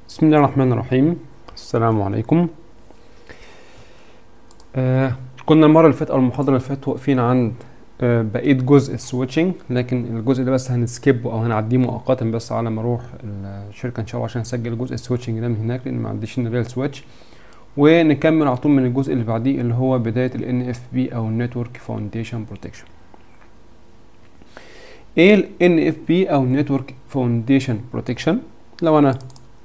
بسم الله الرحمن الرحيم السلام عليكم آه كنا المرة اللي فاتت أو المحاضرة اللي فاتت واقفين عند آه بقية جزء السويتشنج لكن الجزء ده بس هنسكيبه أو هنعديه مؤقتا بس على ما أروح الشركة إن شاء الله عشان أسجل جزء السويتشنج ده من هناك لأن ما عنديش الريال سويتش ونكمل على طول من الجزء اللي بعديه اللي هو بداية ال NFB أو Network Foundation Protection ايه ال NFB او Network Foundation Protection لو انا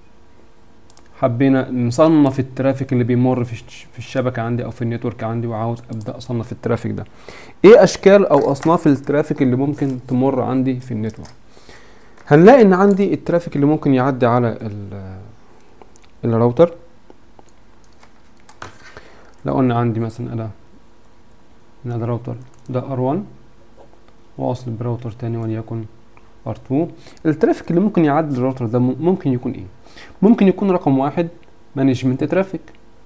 حبينا نصنف الترافيك اللي بيمر في في الشبكه عندي او في النتورك عندي وعاوز ابدا اصنف الترافيك ده ايه اشكال او اصناف الترافيك اللي ممكن تمر عندي في النتورك هنلاقي ان عندي الترافيك اللي ممكن يعدي على الراوتر لو قلنا عندي مثلا انا هذا الراوتر ده R1 واصل براوتر تاني وليكن R2 الترافيك اللي ممكن يعدي الراوتر ده ممكن يكون ايه ممكن يكون رقم واحد مانجمنت ترافيك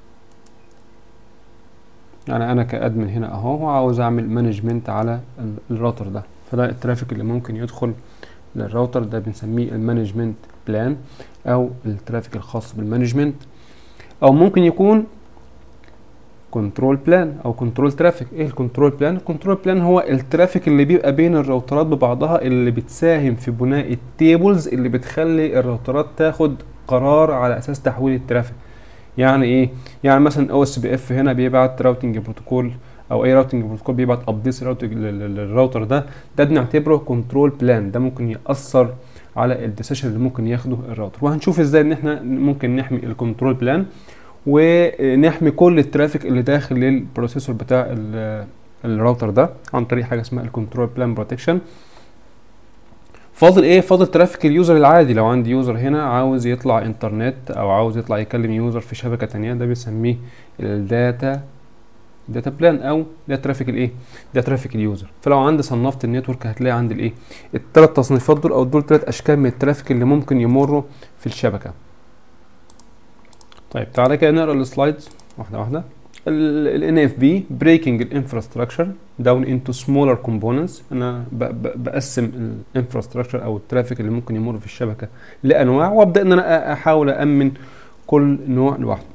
يعني انا كادمن هنا اهو وعاوز اعمل مانجمنت على الراوتر ده فده الترافيك اللي ممكن يدخل للراوتر ده بنسميه المانجمنت بلان او الترافيك الخاص بالمانجمنت او ممكن يكون كنترول بلان او كنترول ترافيك ايه الكنترول بلان الكنترول بلان هو الترافيك اللي بيبقى بين الراوترات ببعضها اللي بتساهم في بناء التيبلز اللي بتخلي الراوترات تاخد قرار على اساس تحويل الترافيك يعني ايه يعني مثلا او اس بي اف هنا بيبعت راوتنج بروتوكول او اي راوتنج بروتوكول بيبعت ابديت للراوتر ده ده بنعتبره كنترول بلان ده ممكن ياثر على الديسيشن اللي ممكن ياخده الراوتر وهنشوف ازاي ان احنا ممكن نحمي الكنترول بلان ونحمي كل الترافيك اللي داخل للبروسيسور بتاع الراوتر ده عن طريق حاجه اسمها الكنترول بلان بروتكشن فاضل ايه فاضل ترافيك اليوزر العادي لو عندي يوزر هنا عاوز يطلع انترنت او عاوز يطلع يكلم يوزر في شبكه تانية ده بنسميه الداتا داتا بلان او ده ترافيك الايه ده ترافيك اليوزر فلو عندي صنفت النتورك هتلاقي عندي الايه الثلاث تصنيفات دول او دول ثلاث اشكال من الترافيك اللي ممكن يمروا في الشبكه طيب تعالى كده نقرا السلايدز واحده واحده ال NFB breaking الانفراستراكشر down into smaller components انا بقسم الانفراستراكشر او الترافيك اللي ممكن يمر في الشبكه لانواع وابدا ان انا احاول امن كل نوع لوحده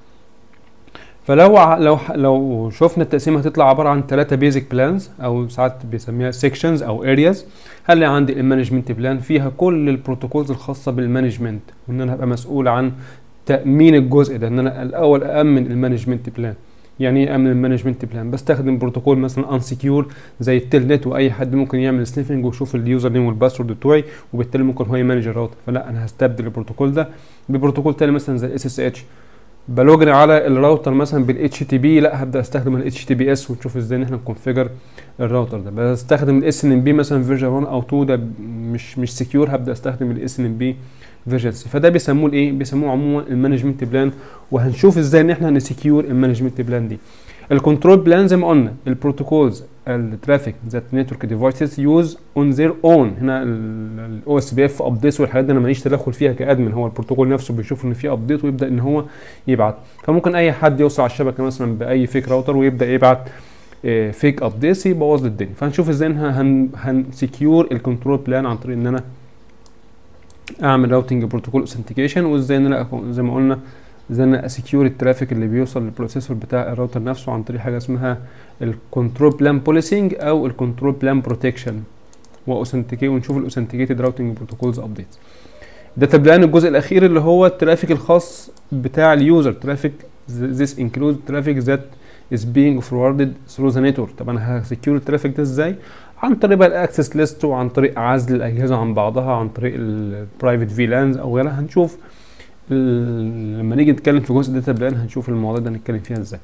فلو لو لو شفنا التقسيمه هتطلع عباره عن ثلاثه بيزك بلانز او ساعات بيسميها سيكشنز او ارياز هنلاقي عندي المانجمنت بلان فيها كل البروتوكولز الخاصه بالمانجمنت وان انا هبقى مسؤول عن تامين الجزء ده ان انا الاول امن المانجمنت بلان يعني ايه امن المانجمنت بلان بستخدم بروتوكول مثلا ان سكيور زي التيل نت واي حد ممكن يعمل سنيفنج ويشوف اليوزر نيم والباسورد بتوعي وبالتالي ممكن هو يمانج الراوتر فلا انا هستبدل البروتوكول ده ببروتوكول تاني مثلا زي اس اس اتش بلوجن على الراوتر مثلا بالاتش تي بي لا هبدا استخدم الاتش تي بي اس ونشوف ازاي ان احنا نكونفيجر الراوتر ده بستخدم الاس ان ام بي مثلا فيرجن 1 او 2 ده مش مش سكيور هبدا استخدم الاس ان ام بي فيرجنسي فده بيسموه الايه بيسموه عموما المانجمنت بلان وهنشوف ازاي ان احنا نسكيور المانجمنت بلان دي الكنترول بلان زي ما قلنا البروتوكولز الترافيك ذات نتورك ديفايسز يوز اون ذير اون هنا الاو اس بي اف ابديتس والحاجات دي انا ماليش تدخل فيها كادمن هو البروتوكول نفسه بيشوف ان في ابديت ويبدا ان هو يبعت فممكن اي حد يوصل على الشبكه مثلا باي فيك راوتر ويبدا يبعت فيك ابديتس يبوظ الدنيا فهنشوف ازاي هن هنسكيور الكنترول بلان عن طريق ان انا اعمل راوتنج بروتوكول اوثنتيكيشن وازاي ان انا زي ما قلنا ازاي ان اسكيور الترافيك اللي بيوصل للبروسيسور بتاع الراوتر نفسه عن طريق حاجه اسمها الكنترول بلان بوليسنج او الكنترول بلان بروتكشن واوثنتيكيت ونشوف الاوثنتيكيتد راوتنج بروتوكولز ابديتس داتا بلان الجزء الاخير اللي هو الترافيك الخاص بتاع اليوزر ترافيك this includes traffic that is being forwarded through the network طب انا هسكيور الترافيك ده ازاي عن طريق بقى الاكسس ليست وعن طريق عزل الاجهزه عن بعضها عن طريق البرايفت في لانز او غيرها هنشوف لما نيجي نتكلم في جزء داتا بلان هنشوف المواضيع ده نتكلم فيها ازاي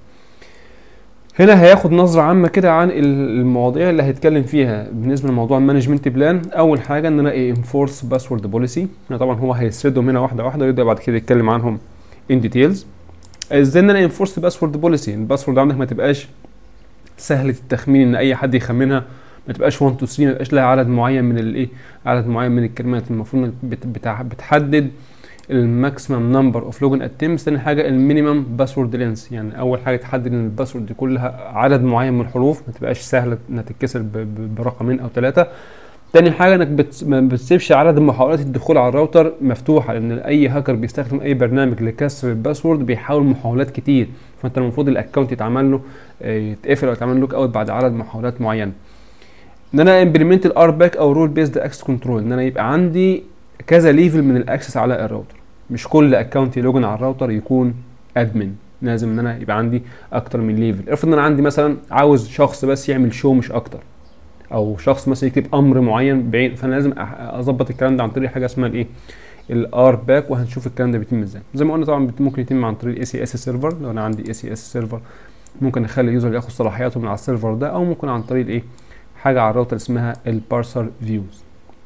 هنا هياخد نظرة عامة كده عن المواضيع اللي هيتكلم فيها بالنسبة لموضوع المانجمنت بلان أول حاجة إن أنا إيه انفورس باسورد بوليسي طبعا هو هيسردهم هنا واحدة واحدة ويبدأ بعد كده يتكلم عنهم ان ديتيلز ازاي ان انا انفورس باسورد بوليسي الباسورد عندك ما تبقاش سهلة التخمين ان اي حد يخمنها ما تبقاش 1 2 3 ما يبقاش لها عدد معين من الايه عدد معين من الكلمات المفروض بتحدد الماكسيمم نمبر اوف لوجن اتمز ثاني حاجه المينيمم باسورد لينس يعني اول حاجه تحدد ان الباسورد دي كلها عدد معين من الحروف ما تبقاش سهله انها تتكسر برقمين او ثلاثه تاني حاجه انك بتس... ما بتسيبش عدد محاولات الدخول على الراوتر مفتوحه لان اي هاكر بيستخدم اي برنامج لكسر الباسورد بيحاول محاولات كتير فانت المفروض الاكونت يتعمل له آه، يتقفل او يتعمل لوك اوت بعد عدد محاولات معينه ان انا امبلمنت الار باك او رول بيزد اكسس كنترول ان انا يبقى عندي كذا ليفل من الاكسس على الراوتر مش كل اكونت يلوجن على الراوتر يكون ادمن لازم ان انا يبقى عندي اكتر من ليفل افرض ان انا عندي مثلا عاوز شخص بس يعمل شو مش اكتر او شخص مثلا يكتب امر معين بعيد فانا لازم أح- اظبط الكلام ده عن طريق حاجه اسمها الايه الار باك وهنشوف الكلام ده بيتم ازاي زي ما قلنا طبعا بت- ممكن يتم عن طريق الاي سي اس سيرفر لو انا عندي اي سي اس سيرفر ممكن اخلي اليوزر ياخد صلاحياته من على السيرفر ده او ممكن عن طريق الايه حاجه على الراوتر اسمها البارسر فيوز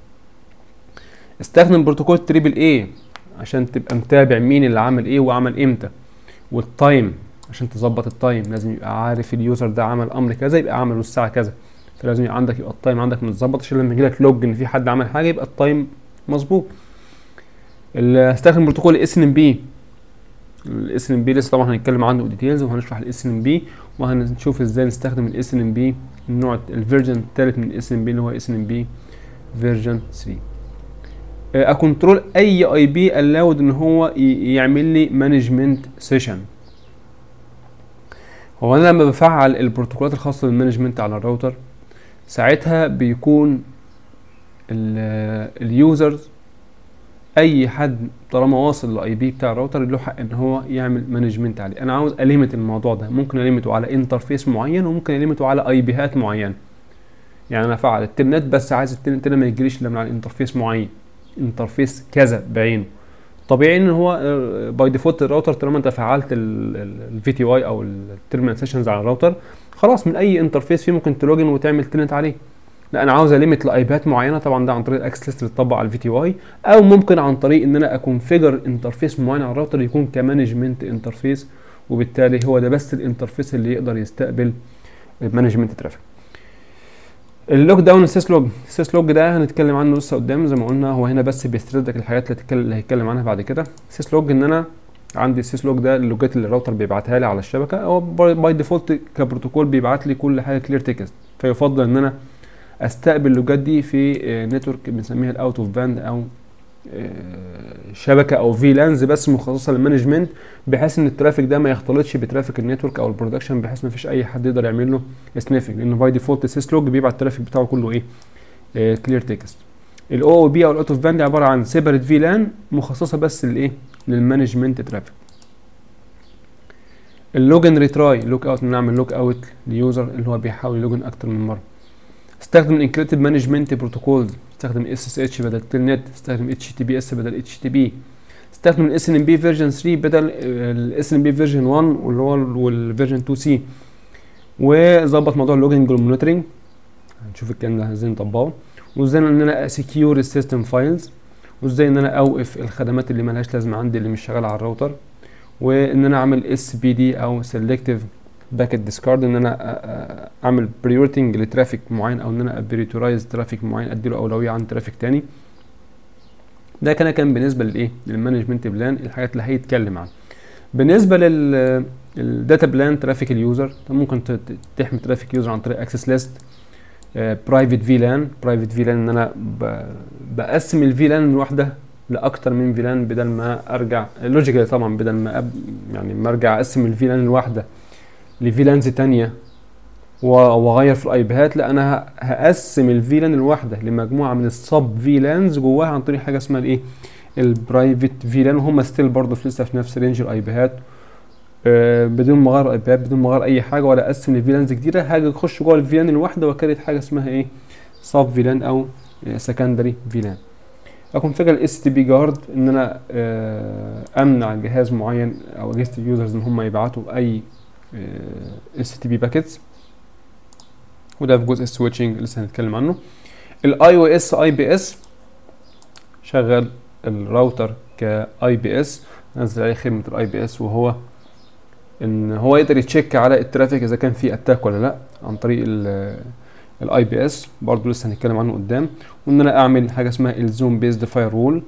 استخدم بروتوكول تريبل اي عشان تبقى متابع مين اللي عمل ايه وعمل امتى والتايم عشان تظبط التايم لازم يبقى عارف اليوزر ده عمل امر كذا يبقى عمله الساعه كذا فلازم يبقى عندك يبقى التايم عندك متظبط عشان لما يجيلك لوج ان في حد عمل حاجه يبقى التايم مظبوط ال- استخدم بروتوكول اس ان بي الاس ان بي لسه طبعا هنتكلم عنه ديتيلز وهنشرح الاس ان بي وهنشوف ازاي نستخدم الاس ان بي النوع الفيرجن الثالث من الاس ان بي اللي هو اس ان بي فيرجن 3 اكونترول اي اي بي الاود ان هو ي- يعمل لي مانجمنت سيشن هو انا لما بفعل البروتوكولات الخاصه بالمانجمنت على الراوتر ساعتها بيكون اليوزرز اي حد طالما واصل لاي بي بتاع الراوتر له حق ان هو يعمل مانجمنت عليه انا عاوز اليمت الموضوع ده ممكن اليمته على انترفيس معين وممكن اليمته على اي بيهات معينه يعني انا افعل التلنت بس عايز التلنت ده ما يجريش الا من على انترفيس معين انترفيس كذا بعينه طبيعي ان هو باي ديفولت الراوتر طالما انت فعلت الفي تي واي او التيرمينال سيشنز على الراوتر خلاص من اي انترفيس فيه ممكن تلوجن وتعمل تلنت عليه لا انا عاوز اليمت لايبات معينه طبعا ده عن طريق الاكسس ليست اللي اتطبق على الفي تي واي او ممكن عن طريق ان انا اكونفيجر انترفيس معين على الراوتر يكون كمانجمنت انترفيس وبالتالي هو ده بس الانترفيس اللي يقدر يستقبل مانجمنت ترافيك اللوك داون السيس لوج السيس لوج ده هنتكلم عنه لسه قدام زي ما قلنا هو هنا بس بيستردك الحاجات اللي هتتكلم اللي هيتكلم عنها بعد كده السيس لوج ان انا عندي السيس لوج ده اللوجات اللي الراوتر بيبعتها لي على الشبكه او باي ديفولت كبروتوكول بيبعت لي كل حاجه كلير تكست فيفضل ان انا استقبل اللوجات دي في نتورك بنسميها الاوت اوف باند او آه، شبكه او في لانز بس مخصصه للمانجمنت بحيث ان الترافيك ده ما يختلطش بترافيك النتورك او البرودكشن بحيث ما فيش اي حد يقدر يعمل له سنيفنج لان باي ديفولت السيس لوج بيبعت الترافيك بتاعه كله ايه كلير تكست الاو او بي او الاوت اوف باند عباره عن سيبريت في لان مخصصه بس للايه للمانجمنت ترافيك اللوجن ريتراي لوك اوت نعمل لوك اوت ليوزر اللي هو بيحاول يلوجن اكتر من مره استخدم الانكريبتد مانجمنت بروتوكولز استخدم اس اس اتش بدل تلنت استخدم اتش تي بي اس بدل اتش تي بي استخدم الاس ان بي فيرجن 3 بدل الاس ان بي فيرجن 1 واللي هو والفيرجن 2 سي وظبط موضوع اللوجنج والمونيتورنج هنشوف الكلام ده ازاي نطبقه وازاي ان انا اسكيور السيستم فايلز وازاي ان انا اوقف الخدمات اللي ملهاش لازمه عندي اللي مش شغاله على الراوتر وان انا اعمل اس بي دي او سيلكتيف باكيت ديسكارد ان انا أ- أ- اعمل بريورتنج لترافيك معين او ان انا ابريتورايز ترافيك معين اديله اولويه عن ترافيك تاني ده كان كان بالنسبه للايه للمانجمنت بلان الحاجات اللي هيتكلم عنها بالنسبه لل الداتا بلان ترافيك اليوزر ممكن ت- ت- تحمي ترافيك يوزر عن طريق اكسس ليست برايفت في لان برايفت في لان ان انا ب- بقسم الفي لان الواحده لاكتر من فيلان بدل ما ارجع لوجيكالي طبعا بدل ما أب يعني ما ارجع اقسم الفيلان الواحده لفيلانز تانية و- واغير في الايباد لا انا ه- هقسم الفيلان الواحده لمجموعه من السب فيلانز جواها عن طريق حاجه اسمها الايه البرايفت فيلان وهم ستيل برضه في لسه في نفس رينج الايباد آه بدون ما اغير ايباد بدون ما اغير اي حاجه ولا اقسم لفيلانز جديده حاجه اخش جوه الفيلان الواحده واكريت حاجه اسمها ايه سب فيلان او سكندري فيلان اكونفيجر الاس تي بي جارد ان انا آه، امنع جهاز معين او اجهزه اليوزرز ان هم يبعتوا اي اس تي بي باكيتس وده في جزء السويتشنج لسه هنتكلم عنه الاي او اس اي بي اس شغل الراوتر كاي بي اس نزل عليه خدمه الاي بي اس وهو ان هو يقدر يتشيك على الترافيك اذا كان في اتاك ولا لا عن طريق الاي بي اس برضه لسه هنتكلم عنه قدام وان انا اعمل حاجه اسمها الزوم بيزد فاير وول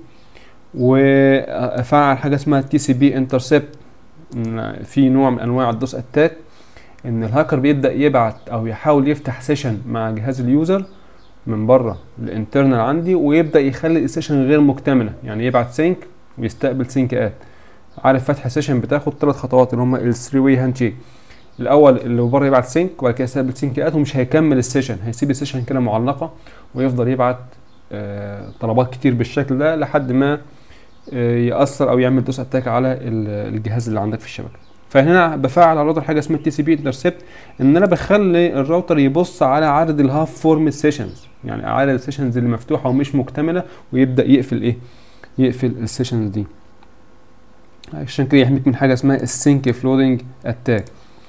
وافعل حاجه اسمها تي سي بي انترسبت في نوع من انواع الدوس اتاك ان الهاكر بيبدا يبعت او يحاول يفتح سيشن مع جهاز اليوزر من بره الانترنال عندي ويبدا يخلي السيشن غير مكتمله يعني يبعت سينك ويستقبل سينكات عارف فتح سيشن بتاخد ثلاث خطوات اللي هم الثري واي هاند شيك الاول اللي بره يبعت سينك وبعد كده يستقبل سينكات ومش هيكمل السيشن هيسيب السيشن كده معلقه ويفضل يبعت آه طلبات كتير بالشكل ده لحد ما آه ياثر او يعمل دوس اتاك على الجهاز اللي عندك في الشبكه فهنا بفعل على الراوتر حاجه اسمها تي سي بي انترسبت ان انا بخلي الراوتر يبص على عدد الهاف فورم سيشنز يعني عدد السيشنز اللي مفتوحه ومش مكتمله ويبدا يقفل ايه يقفل السيشنز دي عشان كده يحميك من حاجه اسمها السينك فلودنج اتاك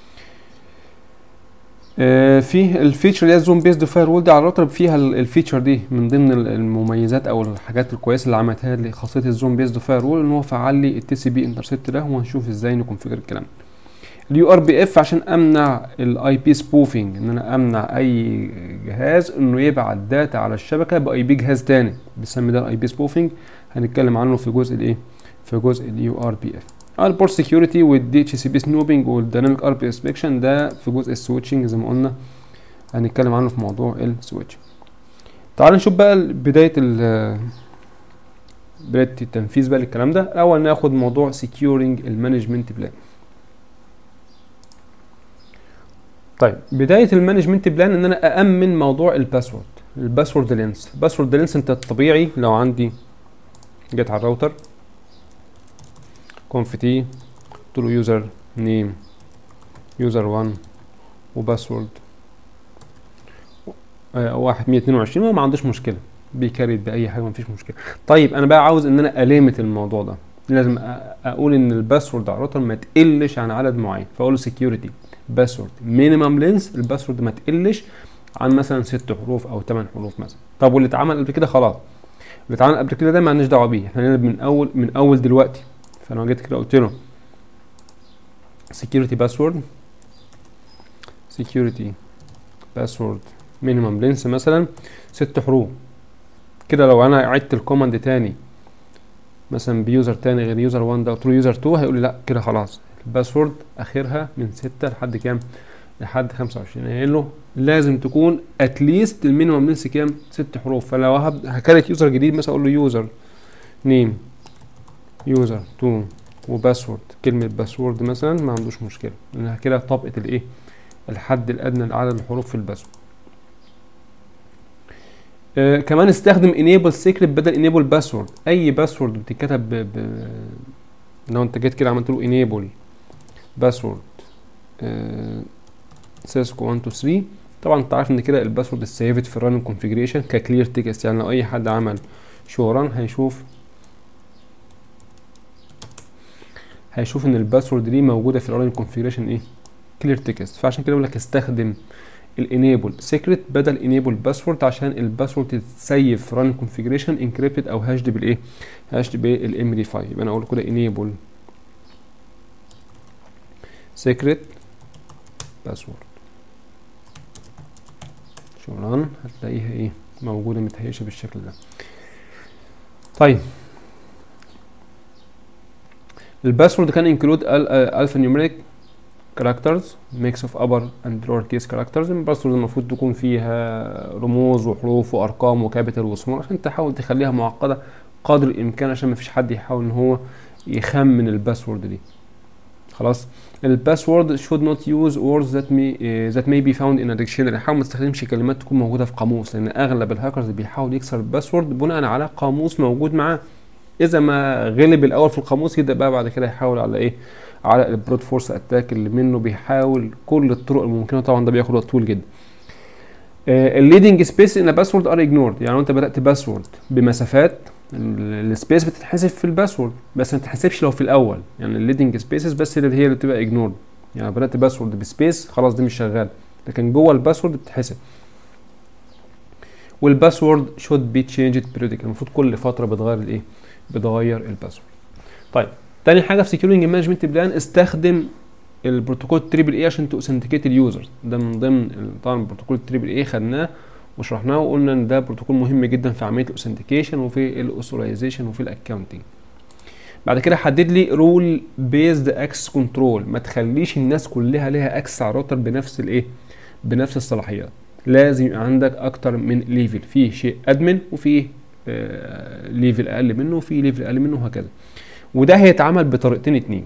آه في الفيتشر اللي هي الزوم بيزد فاير وول دي على الراوتر فيها الفيتشر دي من ضمن المميزات او الحاجات الكويسه اللي عملتها لي خاصيه الزوم بيزد فاير وول ان هو فعل لي التي سي بي انترسبت ده وهنشوف ازاي نكونفيجر الكلام اليو ار بي اف عشان امنع الاي بي سبوفنج ان انا امنع اي جهاز انه يبعت داتا على الشبكه باي بي جهاز تاني بنسمي ده الاي بي سبوفنج هنتكلم عنه في جزء الايه في جزء اليو ار بي اف البورت سكيورتي والدي اتش سي بي سنوبنج والديناميك ار بي انسبكشن ده في جزء السويتشنج زي ما قلنا هنتكلم عنه في موضوع السويتش تعال نشوف بقى بدايه ال بدايه التنفيذ بقى للكلام ده الاول ناخد موضوع سكيورنج المانجمنت بلان طيب بدايه المانجمنت بلان ان انا اامن موضوع الباسورد الباسورد لينس الباسورد لينس انت الطبيعي لو عندي جيت على الراوتر conf t قلت له يوزر نيم يوزر 1 وباسورد واحد مية اتنين وعشرين هو ما عندوش مشكله بيكريت باي حاجه ما فيش مشكله طيب انا بقى عاوز ان انا اليمت الموضوع ده لازم اقول ان الباسورد على الراوتر ما تقلش عن عدد معين فاقول له سكيورتي باسورد مينيمم لينس الباسورد ما تقلش عن مثلا ست حروف او ثمان حروف مثلا طب واللي اتعمل قبل كده خلاص اللي اتعمل قبل كده ده ما لناش دعوه بيه احنا هنقلب من اول من اول دلوقتي فانا جيت كده قلت له security password security password minimum length مثلا ست حروف كده لو انا عدت الكوماند تاني مثلا بيوزر تاني غير يوزر 1 ده قلت له يوزر 2 هيقول لي لا كده خلاص الباسورد اخرها من 6 لحد كام لحد 25 يعني له لازم تكون اتليست المينيمم لينس كام ست حروف فلو هكرت يوزر جديد مثلا اقول له يوزر نيم يوزر 2 وباسورد كلمة باسورد مثلا ما عندوش مشكلة لأنها كده طبقت الإيه الحد الأدنى لعدد الحروف في الباسورد آه كمان استخدم enable secret بدل enable باسورد أي باسورد بتتكتب ب... ب... لو أنت جيت كده عملت له enable باسورد سيسكو 1 2 3 طبعا انت عارف ان كده الباسورد السيفت في الران كونفيجريشن ككلير تكست يعني لو اي حد عمل شو ران هيشوف هيشوف ان الباسورد دي موجوده في الاونلاين كونفيجريشن ايه كلير تكست فعشان كده بقول لك استخدم الانيبل سيكريت بدل انيبل باسورد عشان الباسورد تتسيف في ران كونفيجريشن انكريبتد او هاشد بالايه هاشد بالام دي 5 يبقى انا اقول كده انيبل سيكريت باسورد شغلان هتلاقيها ايه موجوده متهيشه بالشكل ده طيب الباسورد كان انكلود الفا نيوميريك كاركترز ميكس اوف ابر اند لور كيس كاركترز الباسورد المفروض تكون فيها رموز وحروف وارقام وكابيتال وسمول عشان تحاول تخليها معقده قدر الامكان عشان ما فيش حد يحاول ان هو يخمن الباسورد دي خلاص الباسورد should not use words that may uh, that may be found in a dictionary حاول ما تستخدمش كلمات تكون موجوده في قاموس لان اغلب الهاكرز بيحاول يكسر الباسورد بناء على قاموس موجود معاه اذا ما غلب الاول في القاموس يبدا بقى بعد كده يحاول على ايه على البروت فورس اتاك اللي منه بيحاول كل الطرق الممكنه طبعا ده بياخد وقت طويل جدا الليدنج سبيس ان باسورد ار اجنورد يعني انت بدات باسورد بمسافات السبيس بتتحسب في الباسورد بس ما تتحسبش لو في الاول يعني الليدنج سبيسز بس اللي هي اللي بتبقى اجنورد يعني بدات باسورد بسبيس خلاص دي مش شغال لكن جوه الباسورد بتتحسب والباسورد شود بي تشينجد periodically المفروض كل فتره بتغير الايه بتغير الباسورد طيب تاني حاجه في سكيورنج مانجمنت بلان استخدم البروتوكول تريبل اي عشان تاوثنتيكيت اليوزر ده من ضمن طبعا البروتوكول تريبل اي خدناه وشرحناه وقلنا ان ده بروتوكول مهم جدا في عمليه الاوثنتيكيشن وفي الاوثورايزيشن وفي الاكونتنج بعد كده حدد لي رول بيزد اكسس كنترول ما تخليش الناس كلها ليها اكسس على الراوتر بنفس الايه بنفس الصلاحيات لازم يبقى عندك اكتر من ليفل في شيء ادمن وفي آه ليفل اقل منه وفي ليفل اقل منه وهكذا وده هيتعمل بطريقتين اتنين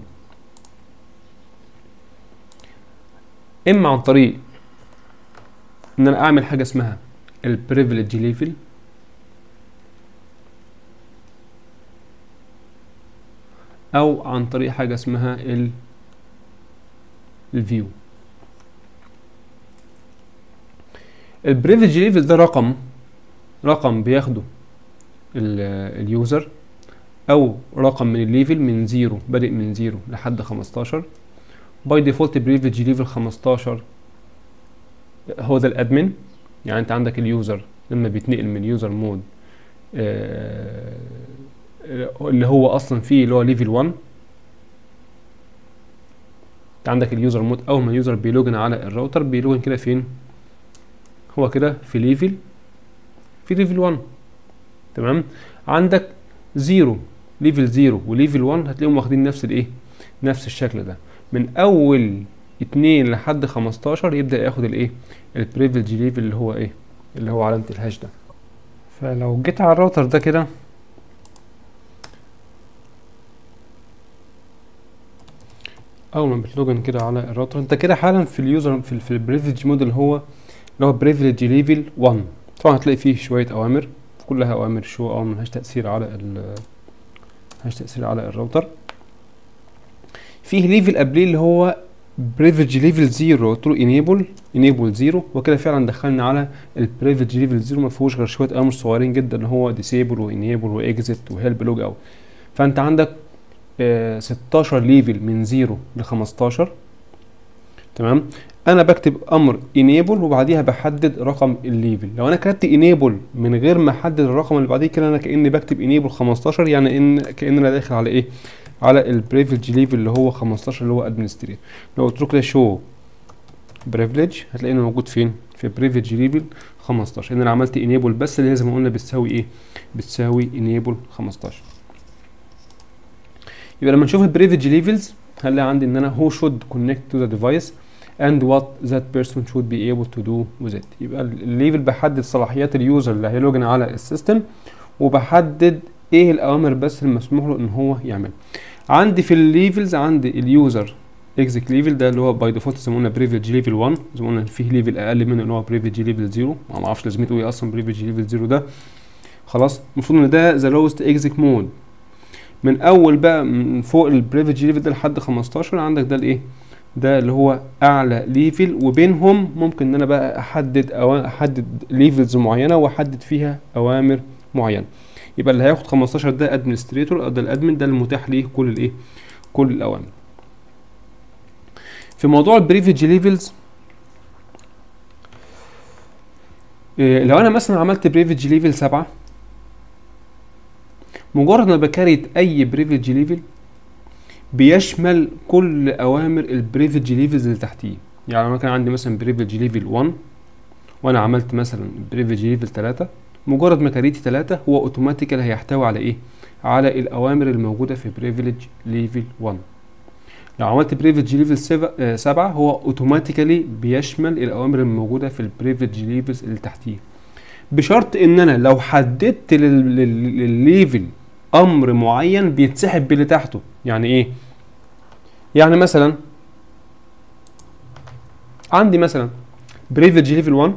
اما عن طريق ان انا اعمل حاجه اسمها البريفليج ليفل او عن طريق حاجه اسمها ال الفيو البريفليج ليفل ده رقم رقم بياخده اليوزر او رقم من الليفل من زيرو بادئ من زيرو لحد 15 باي ديفولت بريفليج ليفل 15 هو ده الادمن يعني انت عندك اليوزر لما بيتنقل من يوزر مود آه اللي هو اصلا فيه اللي هو ليفل 1 انت عندك اليوزر مود اول ما اليوزر بيلوجن على الراوتر بيلوجن كده فين هو كده في ليفل في ليفل 1 تمام عندك زيرو ليفل 0 وليفل 1 هتلاقيهم واخدين نفس الايه نفس الشكل ده من اول 2 لحد 15 يبدا ياخد الايه البريفليج ليفل اللي هو ايه اللي هو علامه الهاش ده فلو جيت على الراوتر ده كده اول ما بتلوجن كده على الراوتر انت كده حالا في اليوزر في, في البريفليج مود اللي هو اللي هو بريفليج ليفل 1 طبعا هتلاقي فيه شويه اوامر كلها اوامر شو او ملهاش تاثير على ال ملهاش تاثير على الراوتر فيه ليفل قبليه اللي هو بريفليج ليفل 0 قلت له انيبل انيبل 0 وكده فعلا دخلنا على البريفليج ليفل 0 ما فيهوش غير شويه اوامر صغيرين جدا اللي هو ديسيبل وانيبل واكزيت وهيلب لوج اوت فانت عندك آه 16 ليفل من 0 ل 15 تمام انا بكتب امر enable وبعديها بحدد رقم الليفل لو انا كتبت enable من غير ما احدد الرقم اللي بعديه كده انا كاني بكتب enable 15 يعني ان كان انا داخل على ايه على البريفليج ليفل اللي هو 15 اللي هو ادمنستريتور لو قلت له كده شو بريفليج هتلاقينه موجود فين في بريفليج ليفل 15 ان انا عملت enable بس اللي زي ما قلنا بتساوي ايه بتساوي enable 15 يبقى لما نشوف البريفليج ليفلز هنلاقي عندي ان انا who should connect to the device and what that person should be able to do with it يبقى الليفل بحدد صلاحيات اليوزر اللي هيلوجن على السيستم وبحدد ايه الاوامر بس اللي مسموح له ان هو يعمل عندي في الليفلز عندي اليوزر اكزيك ليفل ده اللي هو باي ديفولت زي ما قلنا بريفليج ليفل 1 زي ما قلنا فيه ليفل اقل منه اللي هو بريفليج ليفل 0 ما اعرفش لازمته ايه اصلا بريفليج ليفل 0 ده خلاص المفروض ان ده ذا لوست اكزيك مود من اول بقى من فوق البريفليج ليفل ده لحد 15 عندك ده الايه ده اللي هو اعلى ليفل وبينهم ممكن ان انا بقى احدد أو احدد ليفلز معينه واحدد فيها اوامر معينه يبقى اللي هياخد 15 ده ادمنستريتور ده الادمن ده المتاح ليه كل الايه كل الاوامر في موضوع البريفليج ليفلز إيه لو انا مثلا عملت بريفليج ليفل 7 مجرد ما بكريت اي بريفليج ليفل بيشمل كل اوامر البريفليج ليفلز اللي تحتيه يعني انا كان عندي مثلا بريفليج ليفل 1 وانا عملت مثلا بريفليج ليفل 3 مجرد ما كريتي 3 هو اوتوماتيكال هيحتوي على ايه على الاوامر الموجوده في بريفليج ليفل 1 لو عملت بريفليج ليفل 7 هو اوتوماتيكالي بيشمل الاوامر الموجوده في البريفليج ليفلز اللي تحتيه بشرط ان انا لو حددت للليفل امر معين بيتسحب باللي تحته يعني ايه يعني مثلا عندي مثلا بريفليج ليفل 1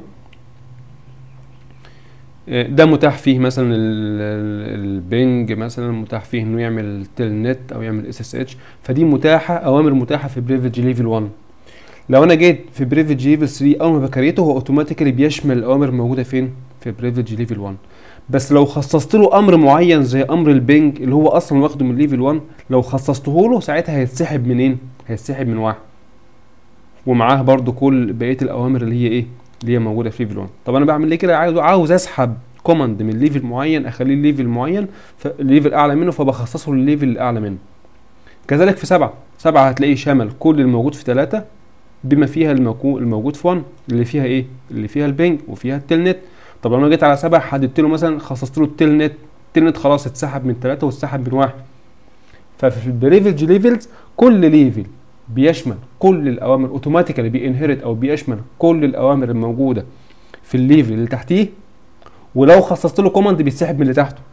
ده متاح فيه مثلا البنج مثلا متاح فيه انه يعمل تيل نت او يعمل اس اس اتش فدي متاحه اوامر متاحه في بريفليج ليفل 1 لو انا جيت في بريفليج ليفل 3 اول ما بكريته هو اوتوماتيكالي بيشمل الاوامر الموجوده فين في بريفليج ليفل 1 بس لو خصصت له امر معين زي امر البنج اللي هو اصلا واخده من ليفل 1 لو خصصته له ساعتها هيتسحب منين هيتسحب من واحد ومعاه برضو كل بقيه الاوامر اللي هي ايه اللي هي موجوده في ليفل 1 طب انا بعمل ايه كده عاوز عاوز اسحب كوماند من ليفل معين اخليه ليفل معين ليفل اعلى منه فبخصصه للليفل الاعلى منه كذلك في سبعة سبعة هتلاقيه شمل كل الموجود في ثلاثة بما فيها الموجود في 1 اللي فيها ايه اللي فيها البنج وفيها التيل نت طب لو انا جيت على سبعة حددت له مثلا خصصت له التيل نت التيل نت خلاص اتسحب من ثلاثة واتسحب من واحد ففي البريفلج ليفلز كل ليفل بيشمل كل الاوامر اوتوماتيكالي بينهرت او بيشمل كل الاوامر الموجوده في الليفل اللي تحتيه ولو خصصت له كوماند بيتسحب من اللي تحته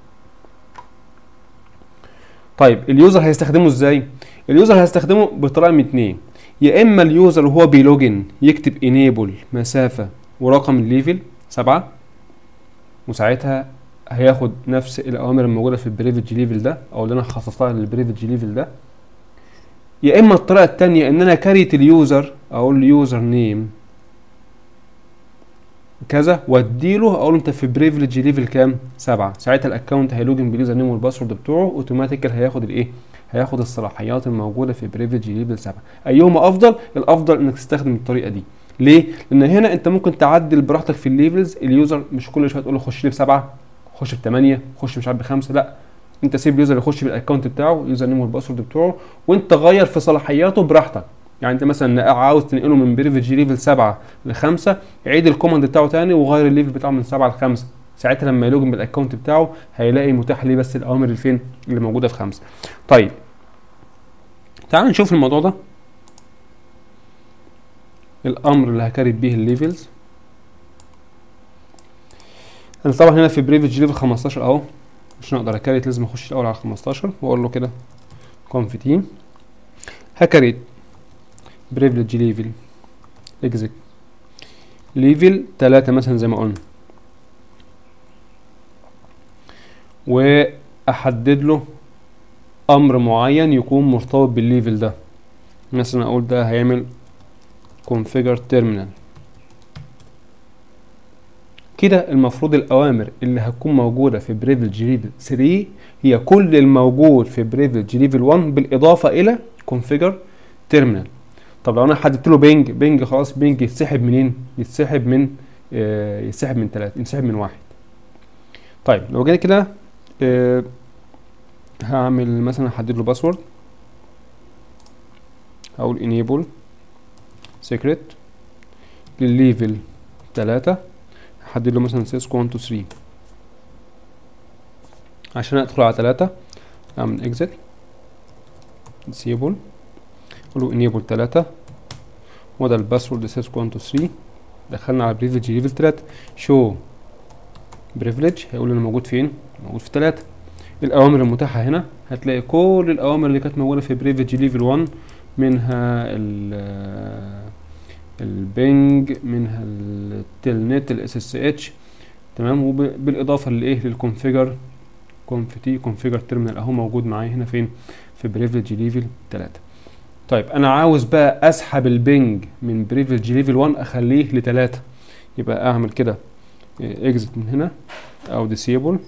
طيب اليوزر هيستخدمه ازاي اليوزر هيستخدمه بطريقه من اتنين يا اما اليوزر وهو بيلوجن يكتب انيبل مسافه ورقم الليفل سبعة وساعتها هياخد نفس الاوامر الموجوده في البريفج ليفل ده او اللي انا خصصتها للبريفج ليفل ده يا اما الطريقه التانية ان انا كاريت اليوزر اقول له يوزر نيم كذا واديله اقول له انت في بريفليج ليفل كام؟ سبعة ساعتها الاكونت هيلوجن باليوزر نيم والباسورد بتوعه اوتوماتيكال هياخد الايه؟ هياخد الصلاحيات الموجوده في بريفليج ليفل سبعة ايهما افضل؟ الافضل انك تستخدم الطريقه دي ليه؟ لان هنا انت ممكن تعدل براحتك في الليفلز اليوزر مش كل شويه تقول له خش لي بسبعه خش بثمانيه خش مش عارف بخمسه لا انت سيب اليوزر يخش بالاكونت بتاعه اليوزر نيم والباسورد بتوعه وانت غير في صلاحياته براحتك يعني انت مثلا عاوز تنقله من بريفج ليفل 7 ل 5 عيد الكوماند بتاعه تاني وغير الليفل بتاعه من 7 ل 5 ساعتها لما يلوجن بالاكونت بتاعه هيلاقي متاح ليه بس الاوامر اللي فين اللي موجوده في 5 طيب تعال نشوف الموضوع ده الامر اللي هكرت بيه الليفلز انا طبعا هنا في بريفج ليفل 15 اهو مش هقدر اكريت لازم اخش الاول على 15 واقول له كده كونفتين هكريت بريفليج ليفل اكزيت ليفل 3 مثلا زي ما قلنا واحدد له امر معين يكون مرتبط بالليفل ده مثلا اقول ده هيعمل configure terminal كده المفروض الاوامر اللي هتكون موجوده في بريفلج ليفل 3 هي كل الموجود في بريفلج ليفل 1 بالاضافه الى configure terminal طب لو انا حددت له بينج بينج خلاص بينج يتسحب منين يتسحب من آه يتسحب من ثلاثة يتسحب من واحد طيب لو جينا كده آه هعمل مثلا احدد له باسورد هقول enable secret للليفل ثلاثة هحدد له مثلا سيسكو 1 2 3 عشان ادخل على ثلاثة اعمل exit disable اقول له enable 3 وده الباسورد سيسكو 1 2 3 دخلنا على بريفليج ليفل 3 شو بريفليج هيقول لنا موجود فين موجود في 3 الاوامر المتاحه هنا هتلاقي كل الاوامر اللي كانت موجوده في بريفليج ليفل 1 منها ال البنج منها التلنت الاس اس اتش تمام وبالاضافه لايه للكونفيجر كونفتي كونفيجر تيرمينال اهو موجود معايا هنا فين في بريفليج ليفل 3 طيب انا عاوز بقى اسحب البنج من بريفليج ليفل 1 اخليه لتلاتة يبقى اعمل كده اكزit من هنا او ديسيبل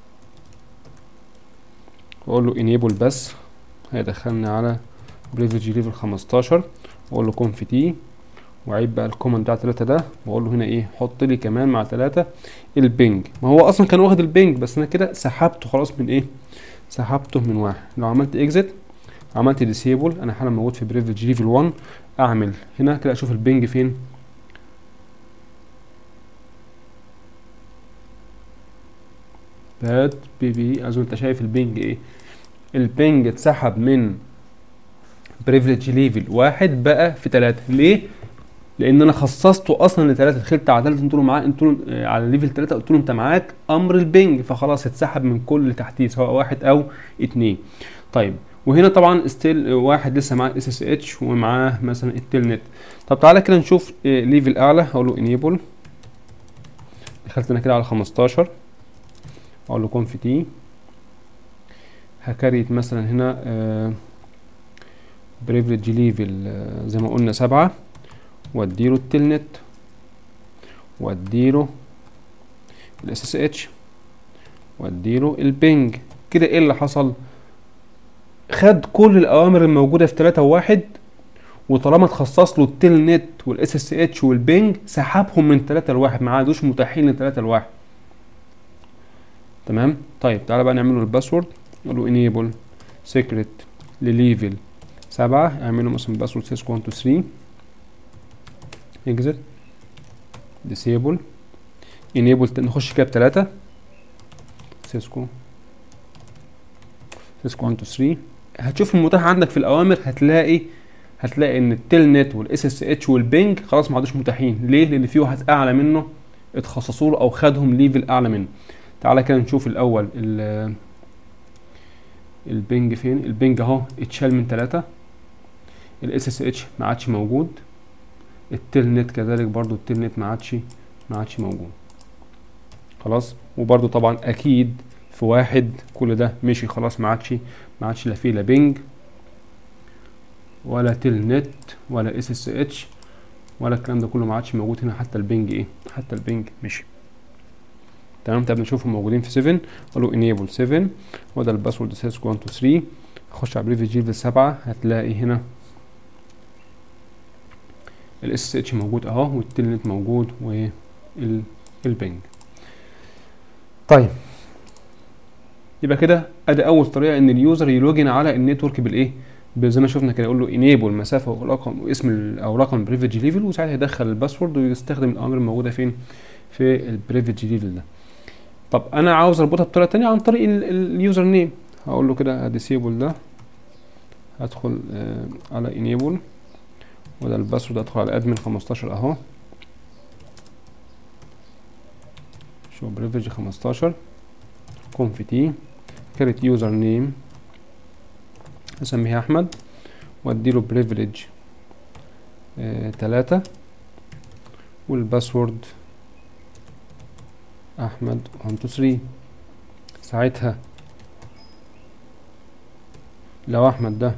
واقول له انيبل بس هيدخلني على بريفليج ليفل 15 واقول له كونفتي وعيب بقى الكوماند بتاع 3 ده واقول له هنا ايه حط لي كمان مع 3 البنج ما هو اصلا كان واخد البنج بس انا كده سحبته خلاص من ايه سحبته من واحد لو عملت اكزit عملت ديسيبل انا حالا موجود في بريفليج ليفل 1 اعمل هنا كده اشوف البنج فين بات بي بي اظن انت شايف البنج ايه البنج اتسحب من بريفليج ليفل واحد بقى في ثلاثة ليه لان انا خصصته اصلا لثلاثه دخلت على ثلاثه قلت له معاه قلت له على ليفل ثلاثه قلت له انت معاك امر البنج فخلاص اتسحب من كل اللي تحتيه سواء واحد او اتنين طيب وهنا طبعا ستيل واحد لسه معاه اس اس اتش ومعاه مثلا التيل نت طب تعالى كده نشوف ليفل اعلى هقول له انيبل دخلت انا كده على 15 اقول له كونف تي هكريت مثلا هنا آه بريفليج ليفل آه زي ما قلنا سبعة واديله التيل نت واديله الاس اس اتش واديله البنج كده ايه اللي حصل خد كل الاوامر الموجوده في 3 وواحد وطالما تخصص له التيل نت والاس اس اتش والبنج سحبهم من 3 لواحد ما عادوش متاحين ل 3 لواحد تمام طيب تعالى بقى نعمل له الباسورد نقول له انيبل سيكريت لليفل 7 اعمل له مثلا باسورد سيسكو 1 2 3 اكزit disable enable نخش كده بتلاتة سيسكو سيسكو 1 2 3 هتشوف المتاح عندك في الاوامر هتلاقي هتلاقي ان التيل نت والاس اس اتش والبنج خلاص ما عادوش متاحين ليه لان في واحد اعلى منه اتخصصوا له او خدهم ليفل اعلى منه تعالى كده نشوف الاول ال البنج فين البنج اهو اتشال من 3 الاس اس اتش ما عادش موجود التيل نت كذلك برضو التيل نت ما عادش ما عادش موجود خلاص وبرضو طبعا اكيد في واحد كل ده مشي خلاص ما عادش ما عادش لا فيه لا بنج ولا تيل نت ولا اس اس اتش ولا الكلام ده كله ما عادش موجود هنا حتى البنج ايه حتى البنج مشي تمام طب نشوفهم موجودين في 7 اقول له انيبل 7 وده الباسورد سيسكو 1 2 3 اخش على بريفي جيفل 7 هتلاقي هنا الاس اتش موجود اهو والتلنت موجود والبنج طيب يبقى كده ادي اول طريقه ان اليوزر يلوجن على النتورك بالايه زي ما شفنا كده يقول له انيبل مسافه ورقم واسم او رقم بريفيج ليفل وساعتها يدخل الباسورد ويستخدم الامر الموجوده فين في البريفيج ليفل ده طب انا عاوز اربطها بطريقه تانية عن طريق اليوزر نيم هقول له كده ديسيبل ده هدخل آه على انيبل وده الباسورد ادخل على ادمن 15 اهو شو بريفيج 15 كونف تي كارت يوزر نيم اسميها احمد واديله بريفليج آه تلاتة والباسورد احمد 1 2 3 ساعتها لو احمد ده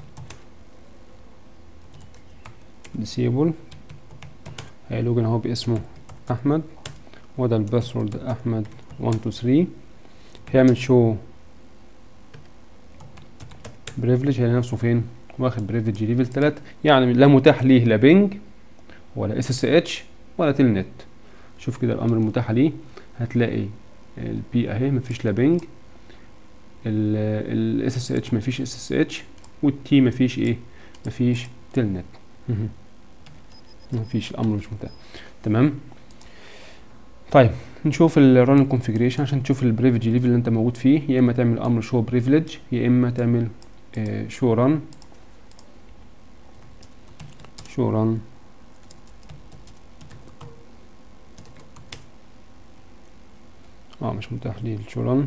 ديسيبل هيلوجن اهو باسمه احمد وده الباسورد احمد 1 2 3 هيعمل شو بريفليج هيلاقي نفسه فين واخد بريفليج ليفل 3 يعني لا متاح ليه لا بينج ولا اس اس اتش ولا تيل نت شوف كده الامر المتاح ليه هتلاقي البي اهي مفيش لا بينج الاس اس اتش مفيش اس اس اتش والتي مفيش ايه مفيش تيل نت مفيش الامر مش متاح تمام طيب نشوف الران كونفيجريشن عشان تشوف البريفليج ليفل اللي انت موجود فيه يا اما تعمل امر شو بريفليج يا اما تعمل شو ران شو ران اه مش متاح لي الشو ران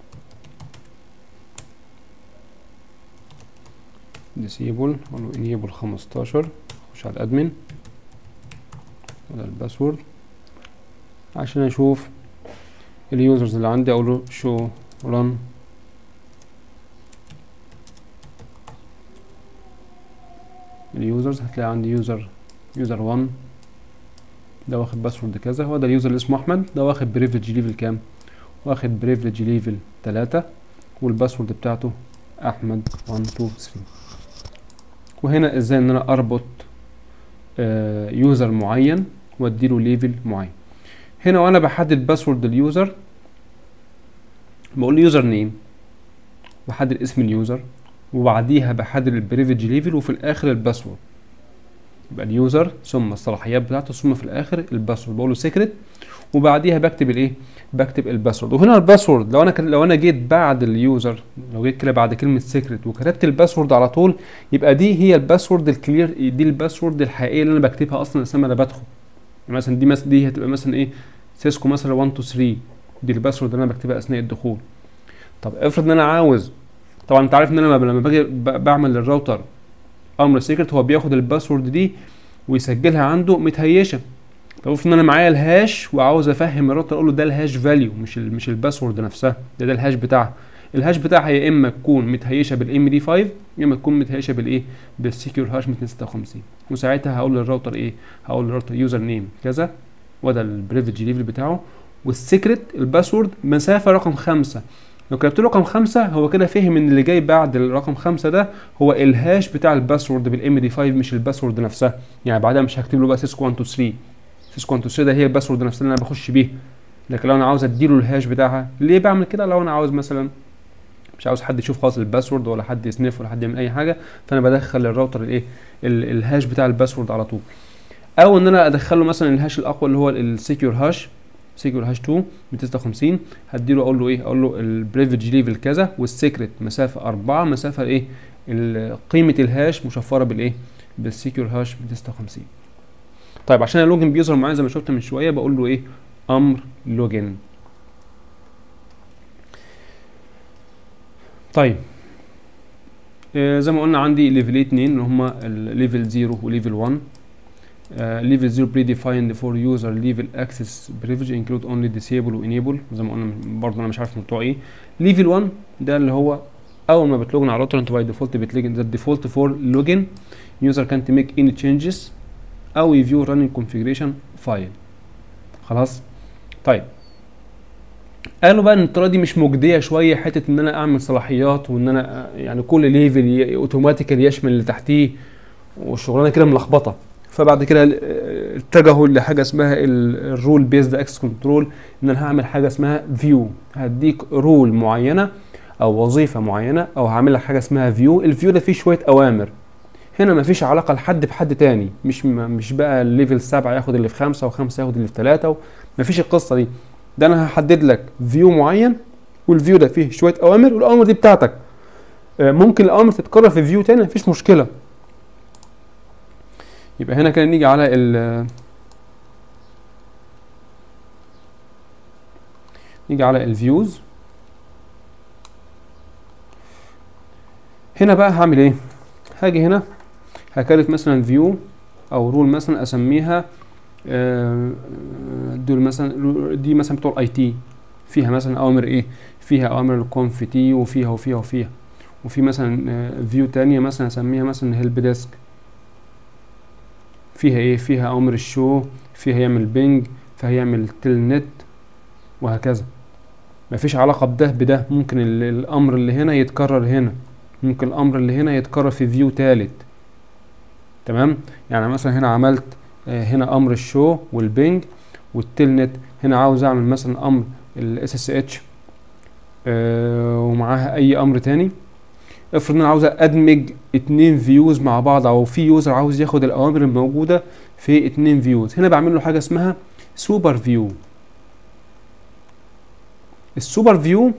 ديسيبل اقول له انيبل 15 اخش على الادمن وده الباسورد عشان اشوف اليوزرز اللي عندي اقول له شو ران اليوزرز هتلاقي عندي يوزر يوزر 1 ده واخد باسورد كذا هو ده اليوزر اللي اسمه احمد ده واخد بريفليج ليفل كام واخد بريفليج ليفل 3 والباسورد بتاعته احمد 1 2 3 وهنا ازاي ان انا اربط آه يوزر معين واديله ليفل معين هنا وانا بحدد باسورد اليوزر بقول له يوزر نيم بحدد اسم اليوزر وبعديها بحدد البريفيج ليفل وفي الاخر الباسورد يبقى اليوزر ثم الصلاحيات بتاعته ثم في الاخر الباسورد بقول له سيكريت وبعديها بكتب الايه بكتب الباسورد وهنا الباسورد لو انا كد... لو انا جيت بعد اليوزر لو جيت كده بعد كلمه سيكريت وكتبت الباسورد على طول يبقى دي هي الباسورد الكلير دي الباسورد الحقيقيه اللي انا بكتبها اصلا اثناء ما انا بدخل يعني مثلا دي مثلا دي هتبقى مثلا ايه سيسكو مثلا 1 2 3 دي الباسورد اللي انا بكتبها اثناء الدخول طب افرض ان انا عاوز طبعا انت عارف ان انا لما باجي بعمل للراوتر امر سيكريت هو بياخد الباسورد دي ويسجلها عنده متهيشه طب افرض ان انا معايا الهاش وعاوز افهم الراوتر اقول له ده الهاش فاليو مش ال مش الباسورد نفسها ده ده الهاش بتاعها الهاش بتاعها يا اما تكون متهيشه بالام دي 5 يا اما تكون متهيشه بالايه بالسكيور هاش 256 وساعتها هقول للراوتر ايه هقول للراوتر يوزر نيم كذا وده البريفيج ليفل بتاعه والسيكريت الباسورد مسافه رقم خمسة لو كتبت له رقم خمسة هو كده فهم ان اللي جاي بعد الرقم خمسة ده هو الهاش بتاع الباسورد بالام دي 5 مش الباسورد نفسها يعني بعدها مش هكتب له بقى سيسكو 1 2 3 سيسكو 1 2 3 ده هي الباسورد نفسها اللي انا بخش بيه لكن لو انا عاوز اديله الهاش بتاعها ليه بعمل كده لو انا عاوز مثلا مش عاوز حد يشوف خالص الباسورد ولا حد يسنف ولا حد يعمل اي حاجه فانا بدخل للراوتر الايه الهاش بتاع الباسورد على طول او ان انا ادخله مثلا الهاش الاقوى اللي هو السكيور هاش سيكيور هاش 2 256 هديله اقول له ايه اقول له البريفيج ليفل كذا والسيكريت مسافه 4 مسافه ايه قيمه الهاش مشفره بالايه بالسيكيور هاش 256 طيب عشان الوجن بيوزر معين زي ما شفت من شويه بقول له ايه امر لوجن طيب آه زي ما قلنا عندي ليفل 2 اللي هما الليفل 0 وليفل 1 ليفل 0 predefined for user level access privilege include only disable و enable زي ما قلنا برضه انا مش عارف بتوع ايه ليفل 1 ده اللي هو اول ما بتلوجن على الراوتر انت باي ديفولت بتلجن ده الديفولت فور لوجن يوزر كانت ميك اني تشينجز او يفيو راننج كونفيجريشن فايل خلاص طيب قالوا بقى ان الطريقه دي مش مجديه شويه حته ان انا اعمل صلاحيات وان انا يعني كل ليفل اوتوماتيكالي يشمل اللي تحتيه والشغلانه كده ملخبطه فبعد كده اتجهوا لحاجه اسمها الرول بيزد اكسس كنترول ان انا هعمل حاجه اسمها فيو هديك رول معينه او وظيفه معينه او هعمل لك حاجه اسمها فيو الفيو ده فيه شويه اوامر هنا مفيش علاقه لحد بحد تاني مش مش بقى الليفل سبعة ياخد اللي في خمسة وخمسة ياخد اللي في ثلاثة مفيش القصه دي ده انا هحدد لك فيو معين والفيو ده فيه شويه اوامر والاوامر دي بتاعتك ممكن الاوامر تتكرر في فيو تاني مفيش مشكله يبقى هنا كده نيجي على ال نيجي على الفيوز هنا بقى هعمل ايه هاجي هنا هكرت مثلا فيو او رول مثلا اسميها دول مثلا دي مثلا بتوع الاي تي فيها مثلا اوامر ايه فيها اوامر الكونف تي وفيها وفيها وفيها وفي مثلا فيو تانية مثلا اسميها مثلا هيلب ديسك فيها ايه فيها اوامر الشو فيها يعمل بينج فهيعمل تيل نت وهكذا مفيش علاقة بده بده ممكن الامر اللي هنا يتكرر هنا ممكن الامر اللي هنا يتكرر في فيو تالت تمام يعني مثلا هنا عملت هنا امر الشو والبينج والتيل نت هنا عاوز اعمل مثلا امر الاس اس اتش ومعاها اي امر تاني افرض ان انا عاوز ادمج اتنين فيوز مع بعض او في يوزر عاوز ياخد الاوامر الموجوده في اتنين فيوز هنا بعمل له حاجه اسمها سوبر فيو السوبر فيو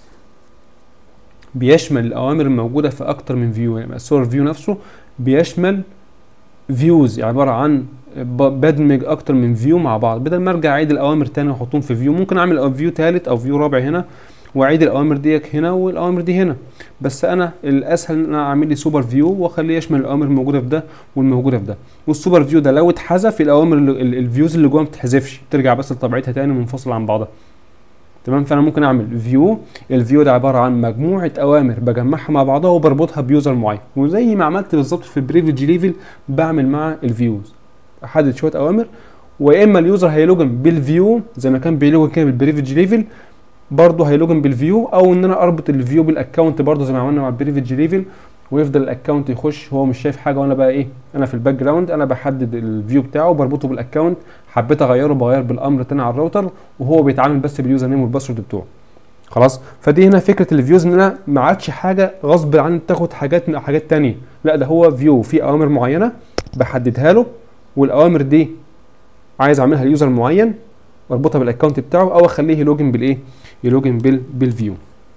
بيشمل الاوامر الموجوده في اكتر من فيو يعني السوبر فيو نفسه بيشمل فيوز يعني عباره عن بدمج اكتر من فيو مع بعض بدل ما ارجع اعيد الاوامر تاني واحطهم في فيو ممكن اعمل فيو تالت او فيو رابع هنا واعيد الاوامر ديك هنا والاوامر دي هنا بس انا الاسهل ان انا اعمل لي سوبر فيو واخليه يشمل الاوامر الموجوده في ده والموجوده في ده والسوبر فيو ده لو اتحذف الاوامر الفيوز اللي جوه ما بتتحذفش ترجع بس لطبيعتها تاني منفصله عن بعضها تمام فانا ممكن اعمل فيو الفيو ده عباره عن مجموعه اوامر بجمعها مع بعضها وبربطها بيوزر معين وزي ما عملت بالظبط في البريفيج ليفل بعمل مع الفيوز احدد شويه اوامر ويا اما اليوزر هيلوجن بالفيو زي ما كان بيلوجن كده بالبريفيج ليفل برضه هيلوجن بالفيو او ان انا اربط الفيو بالاكونت برضه زي ما عملنا مع البريفيج ليفل ويفضل الاكونت يخش هو مش شايف حاجه وانا بقى ايه انا في الباك جراوند انا بحدد الفيو بتاعه وبربطه بالاكونت حبيت اغيره بغير بالامر تاني على الراوتر وهو بيتعامل بس باليوزر نيم والباسورد بتوعه خلاص فدي هنا فكره الفيوز ان انا ما عادش حاجه غصب عني تاخد حاجات من حاجات تانية لا ده هو فيو في اوامر معينه بحددها له والاوامر دي عايز اعملها ليوزر معين واربطها بالاكونت بتاعه او اخليه يلوجن بالايه يلوجن بال بالفيو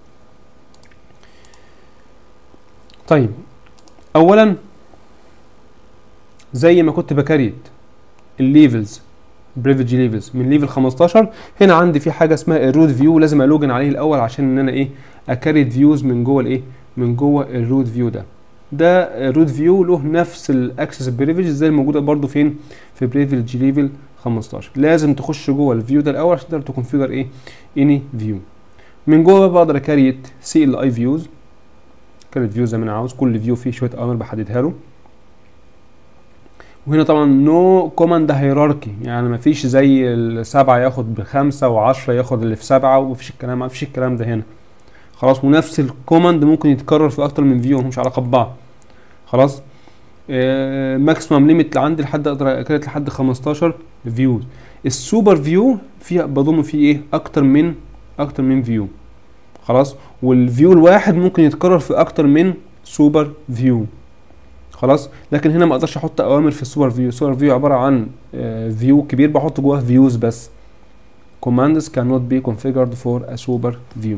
طيب اولا زي ما كنت بكريت الليفلز بريفيج ليفلز من ليفل 15 هنا عندي في حاجه اسمها الروت فيو لازم الوجن عليه الاول عشان ان انا ايه اكريت فيوز من جوه الايه من جوه الروت فيو ده ده الروت فيو له نفس الاكسس بريفيج زي الموجوده برده فين في بريفيج ليفل 15 لازم تخش جوه الفيو ده الاول عشان تقدر تكونفيجر ايه اني فيو من جوه بقدر اكريت سي ال اي فيوز كريت فيو زي ما انا عاوز كل فيو فيه شويه اوامر بحددها له وهنا طبعا نو كوماند هيراركي يعني مفيش زي السبعة ياخد بخمسة وعشرة ياخد اللي في سبعة ومفيش الكلام مفيش الكلام ده هنا خلاص ونفس الكوماند ممكن يتكرر في اكتر من فيو ملهمش علاقة ببعض خلاص آه ماكسيمم ليميت عندي لحد اقدر اكريت لحد 15 فيوز السوبر فيو فيها بضم فيه ايه اكتر من اكتر من فيو خلاص والفيو الواحد ممكن يتكرر في اكتر من سوبر فيو خلاص لكن هنا ما اقدرش احط اوامر في السوبر فيو السوبر فيو عباره عن فيو كبير بحط جواه فيوز بس commands cannot be configured for a super view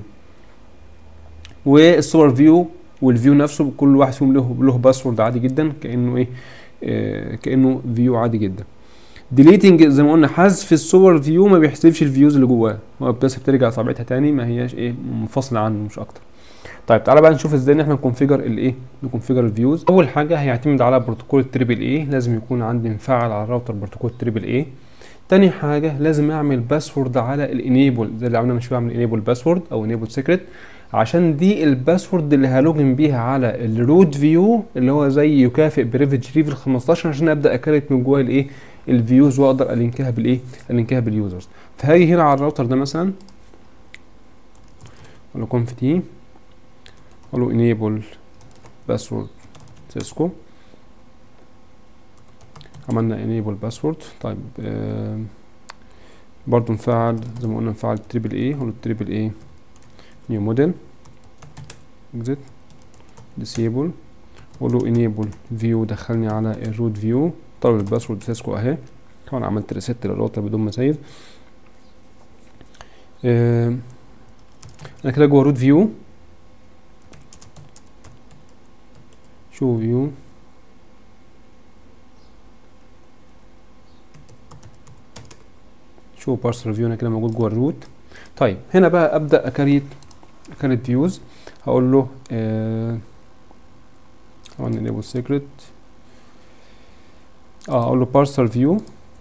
والسوبر فيو والفيو نفسه كل واحد فيهم له له باسورد عادي جدا كانه ايه آه كانه فيو عادي جدا ديليتنج زي ما قلنا حذف السوبر فيو ما بيحسبش الفيوز اللي جواه هو بس بترجع طبيعتها تاني ما هياش ايه منفصله عنه مش اكتر طيب تعالى بقى نشوف ازاي ان احنا نكونفيجر الايه نكونفيجر الفيوز اول حاجه هيعتمد على بروتوكول التريبل اي لازم يكون عندي مفعل على الراوتر بروتوكول التريبل اي تاني حاجه لازم اعمل باسورد على الانيبل زي اللي عملنا من شويه اعمل انيبل باسورد او انيبل سيكريت عشان دي الباسورد اللي هلوجن بيها على الروت فيو اللي هو زي يكافئ بريفج ريفل 15 عشان ابدا اكريت من جواه الايه الفيوز واقدر الينكها بالايه الينكها باليوزرز فهاجي هنا على الراوتر ده مثلا اقول له conf t اقول له enable password سيسكو عملنا enable password طيب آه برضو نفعل زي ما قلنا نفعل تريبل اي اقول له تريبل اي نيو موديل exit disable اقول له enable view دخلني على الروت فيو طلب الباسورد سيسكو اهي طبعا عملت ريست للراوتر بدون ما سيف آه انا كده جوه روت فيو شو فيو شو بارسل فيو انا كده موجود جوه الروت طيب هنا بقى ابدا اكريت اكريت فيوز هقول له آه هو enable secret اه اقول له parser view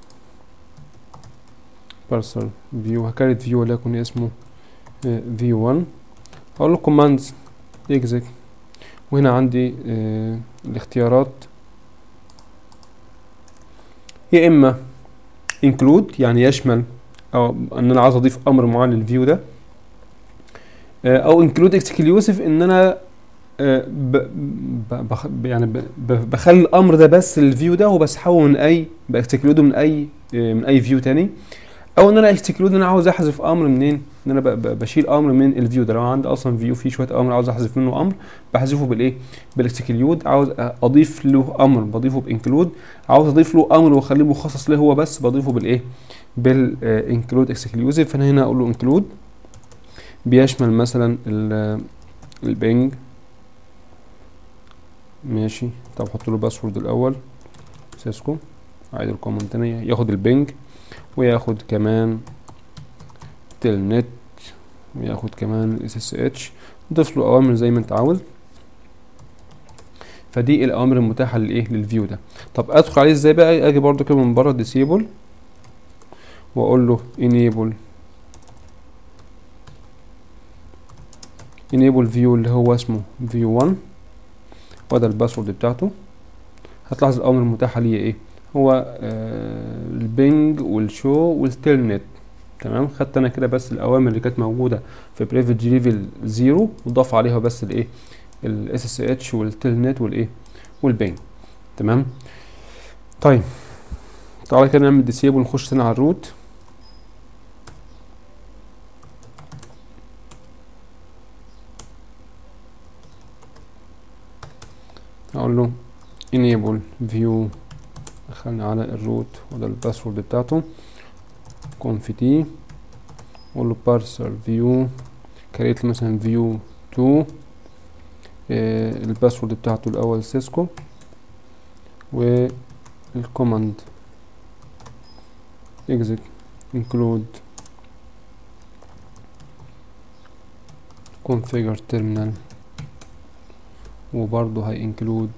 parser view هكريت فيو وليكن اسمه آه v1 هقول له commands exec وهنا عندي آه الاختيارات يا اما include يعني يشمل او ان انا عاوز اضيف امر معين للفيو ده آه او include exclusive ان انا آه ب ب بخ يعني ب ب بخلي الامر ده بس للفيو ده وبسحبه من اي باكسكلوده من اي آه من اي فيو تاني او ان انا اكسكلود ان انا عاوز احذف امر منين ان انا بشيل امر من الفيو ده لو عندي اصلا فيو فيه شويه امر عاوز احذف منه امر بحذفه بالايه بالاكسكلود عاوز اضيف له امر بضيفه بانكلود عاوز اضيف له امر واخليه مخصص له هو بس بضيفه بالايه بالانكلود اكسكلوزيف فانا هنا اقول له انكلود بيشمل مثلا البنج ماشي طب احط له باسورد الاول سيسكو اعيد الكومنت تاني ياخد البنج وياخد كمان تيل نت وياخد كمان الاس اس اتش ضيف له اوامر زي ما انت عاوز فدي الاوامر المتاحه للايه للفيو ده طب ادخل عليه ازاي بقى اجي برضو كده من بره ديسيبل واقول له enable enable view اللي هو اسمه view 1 وده الباسورد بتاعته هتلاحظ الاوامر المتاحه ليا ايه هو آه البنج والشو والتيل نت تمام خدت انا كده بس الاوامر اللي كانت موجوده في بريفج ليفل 0 وضاف عليها بس الايه الاس اس اتش والتيل نت والايه والبنج تمام طيب تعالى كده نعمل ديسيبل ونخش تاني على الروت هقول له enable view دخلنا على الروت وده الباسورد بتاعته conf t اقول له parser view كريت مثلا view 2 آه الباسورد بتاعته الاول سيسكو والكوماند exit include configure terminal وبرضه هي include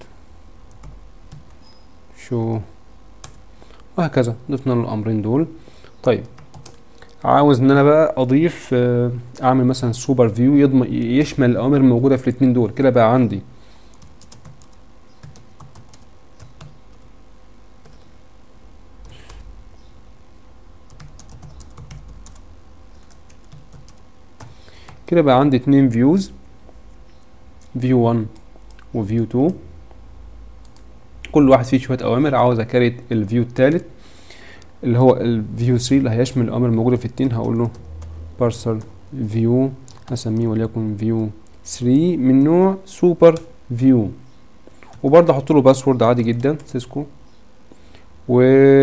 show وهكذا ضفنا له الامرين دول طيب عاوز ان انا بقى اضيف اعمل مثلا سوبر فيو يضمن يشمل الاوامر الموجوده في الاثنين دول كده بقى عندي كده بقى عندي اتنين فيوز فيو 1 وفيو 2 كل واحد فيه شويه اوامر عاوز اكريت الفيو الثالث اللي هو الفيو 3 اللي هيشمل الاوامر الموجوده في التين هقول له بارسل فيو هسميه وليكن فيو 3 من نوع سوبر فيو وبرضه احط له باسورد عادي جدا سيسكو و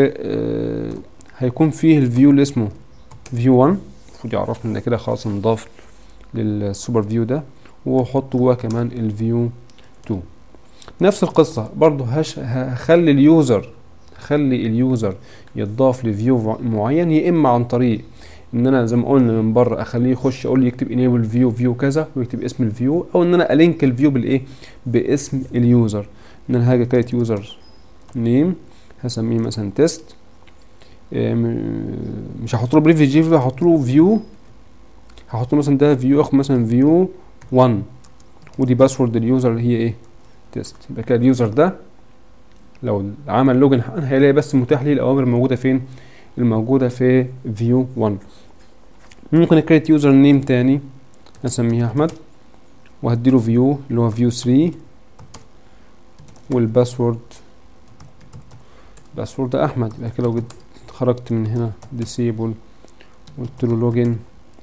هيكون فيه الفيو اللي اسمه فيو 1 المفروض يعرفني ان كده خلاص انضاف للسوبر فيو ده واحط جواه كمان الفيو 2 نفس القصة برضو هش هخلي اليوزر اخلي اليوزر يتضاف لفيو معين يا اما عن طريق ان انا زي ما قلنا من بره اخليه يخش اقول له يكتب انيبل فيو فيو كذا ويكتب اسم الفيو او ان انا الينك الفيو بالايه باسم اليوزر ان انا هاجي كريت يوزر نيم هسميه مثلا تيست مش هحط له بريف جي هحط له فيو هحط له مثلا ده فيو اخد مثلا فيو 1 ودي باسورد اليوزر اللي هي ايه تيست يبقى كده اليوزر ده لو عمل لوجن هيلاقي بس متاح ليه الاوامر الموجوده فين الموجوده في فيو 1 ممكن اكريت يوزر نيم تاني اسميه احمد وهديله فيو اللي هو فيو 3 والباسورد باسورد احمد يبقى كده لو جيت خرجت من هنا disable قلت له لوجن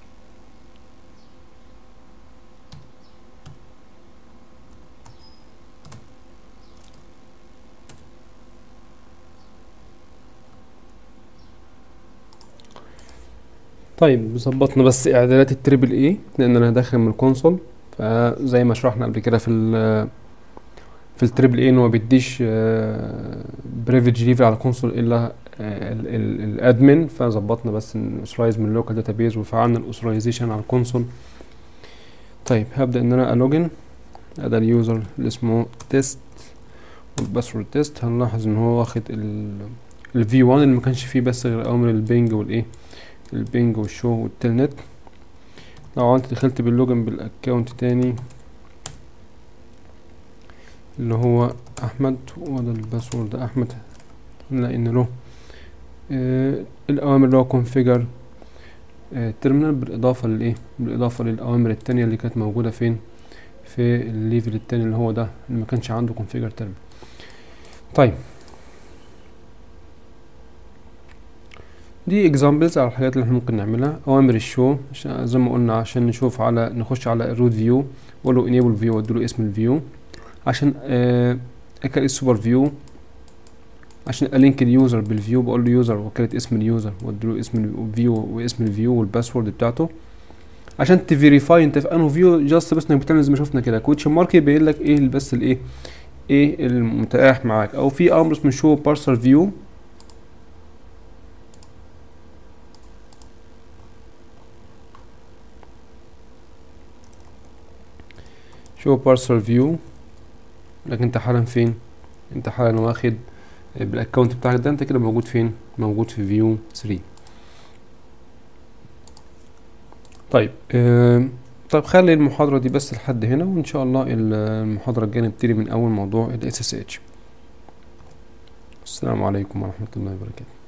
طيب ظبطنا بس اعدادات التريبل اي لان انا داخل من الكونسول فزي ما شرحنا قبل كده في ال في التريبل اي ان هو بيديش بريفيج ليفل على الكونسول الا الادمن فظبطنا بس نسرايز من اللوكال داتابيز وفعلنا الاوثرايزيشن على الكونسول طيب هبدا ان انا الوجن ادي اليوزر اللي اسمه تيست والباسورد تيست هنلاحظ ان هو واخد الفي 1 اللي ما كانش فيه بس غير اوامر البينج والايه البينج والشو والتلنت لو انت دخلت باللوجن بالاكونت تاني اللي هو احمد وده الباسورد احمد نلاقي ان له آه الاوامر اللي هو configure آه terminal بالاضافه للايه بالاضافه للاوامر التانية اللي كانت موجوده فين في الليفل التاني اللي هو ده اللي ما كانش عنده configure terminal طيب دي examples على الحاجات اللي احنا ممكن نعملها اوامر الشو زي ما قلنا عشان نشوف على نخش على الروت فيو واقول له enable view واديله اسم الفيو عشان آه اكريت السوبر فيو عشان الينك اليوزر بالفيو بقول له يوزر وكريت اسم اليوزر واديله اسم الفيو واسم الفيو والباسورد بتاعته عشان تفيريفاي انت في انه فيو جاست بس انك بتعمل زي ما شفنا كده كوتش مارك يبين لك ايه بس الايه ايه المتاح معاك او في امر اسمه شو بارسر فيو شو بارسل فيو لكن انت حالا فين انت حالا واخد بالاكونت بتاعك ده انت كده موجود فين موجود في فيو 3 طيب اه طيب خلي المحاضرة دي بس لحد هنا وان شاء الله المحاضرة الجاية نبتدي من اول موضوع ال SSH السلام عليكم ورحمة الله وبركاته